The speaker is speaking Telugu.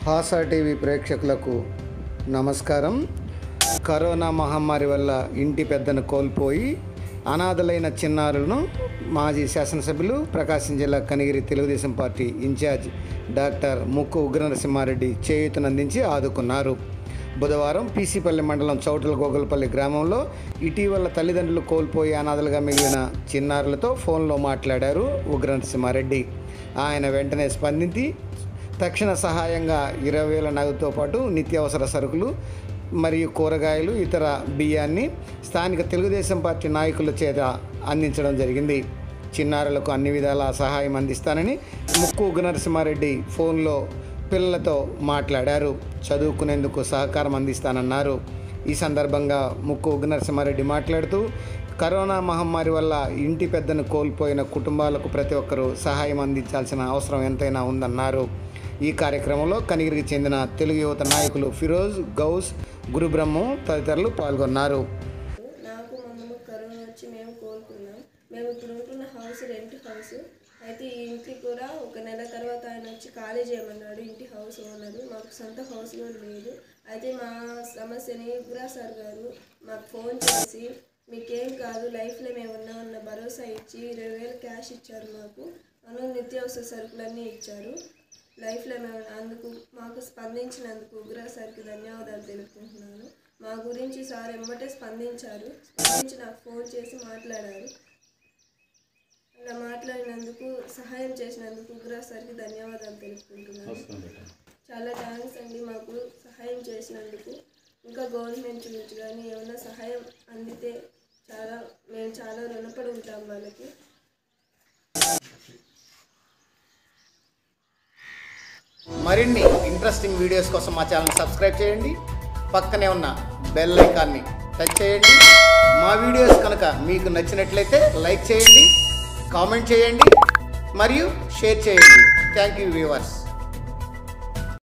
హాసా టీవీ ప్రేక్షకులకు నమస్కారం కరోనా మహమ్మారి వల్ల ఇంటి పెద్దను కోల్పోయి అనాథలైన చిన్నారులను మాజీ శాసనసభ్యులు ప్రకాశం జిల్లా Kanigiri Telugu Desam party incharge doctor Mukku Ugra Narasimha Reddy చేయూతనందించి ఆదుకున్నారు బుధవారం పీసీపల్లి మండలం చౌటల గోగులపల్లి గ్రామంలో ఇటీవల తల్లిదండ్రులు కోల్పోయి అనాథలుగా మిగిలిన చిన్నారులతో ఫోన్లో మాట్లాడారు ఉగ్ర నరసింహారెడ్డి ఆయన వెంటనే స్పందించి తక్షణ సహాయంగా ఇరవై వేల నగదుతో పాటు నిత్యావసర సరుకులు మరియు కూరగాయలు ఇతర బియ్యాన్ని స్థానిక తెలుగుదేశం పార్టీ నాయకుల చేత అందించడం జరిగింది చిన్నారులకు అన్ని విధాల సహాయం అందిస్తానని ముక్కు నరసింహారెడ్డి ఫోన్లో పిల్లలతో మాట్లాడారు చదువుకునేందుకు సహకారం అందిస్తానన్నారు ఈ సందర్భంగా ముక్కు నరసింహారెడ్డి మాట్లాడుతూ కరోనా మహమ్మారి వల్ల ఇంటి పెద్దను కోల్పోయిన కుటుంబాలకు ప్రతి ఒక్కరూ సహాయం అందించాల్సిన అవసరం ఎంతైనా ఉందన్నారు ఈ కార్యక్రమంలో కనిగిరికి చెందిన తెలుగు యువత నాయకులు ఫిరోజ్ గౌస్ గురుబ్రహ్మం తదితరులు పాల్గొన్నారు నాకు మమ్మల్ని కరోనా వచ్చి మేము కోలుకున్నాం మేము ఇప్పుడు ఉంటున్న హౌస్ రెంట్ హౌస్ అయితే ఈ ఇంటికి కూడా ఒక నెల తర్వాత ఆయన వచ్చి ఖాళీ చేయమన్నాడు ఇంటి హౌస్ ఓనరు మాకు సొంత హౌస్ కూడా లేదు అయితే మా సమస్యని గురా సార్ గారు మాకు ఫోన్ చేసి మీకేం కాదు లైఫ్లో మేము ఉన్నామన్న భరోసా ఇచ్చి ఇరవై వేలు క్యాష్ ఇచ్చారు మాకు అను నిత్యావసర సరుకులన్నీ ఇచ్చారు లైఫ్లో మేము అందుకు మాకు స్పందించినందుకు ఉగ్రా సార్కి ధన్యవాదాలు తెలుపుకుంటున్నాను మా గురించి సార్ ఎమ్మటే స్పందించారు స్పందించి నాకు ఫోన్ చేసి మాట్లాడారు అలా మాట్లాడినందుకు సహాయం చేసినందుకు ఉగ్రా సార్కి ధన్యవాదాలు తెలుపుకుంటున్నాను చాలా థ్యాంక్స్ అండి మాకు సహాయం చేసినందుకు ఇంకా గవర్నమెంట్ నుంచి కానీ ఏమైనా సహాయం అందితే చాలా మేము చాలా రుణపడి ఉంటాం వాళ్ళకి మరిన్ని ఇంట్రెస్టింగ్ వీడియోస్ కోసం మా ఛానల్ సబ్స్క్రైబ్ చేయండి పక్కనే ఉన్న బెల్ ఐకాన్ని టచ్ చేయండి మా వీడియోస్ కనుక మీకు నచ్చినట్లయితే లైక్ చేయండి కామెంట్ చేయండి మరియు షేర్ చేయండి థ్యాంక్ యూ వ్యూవర్స్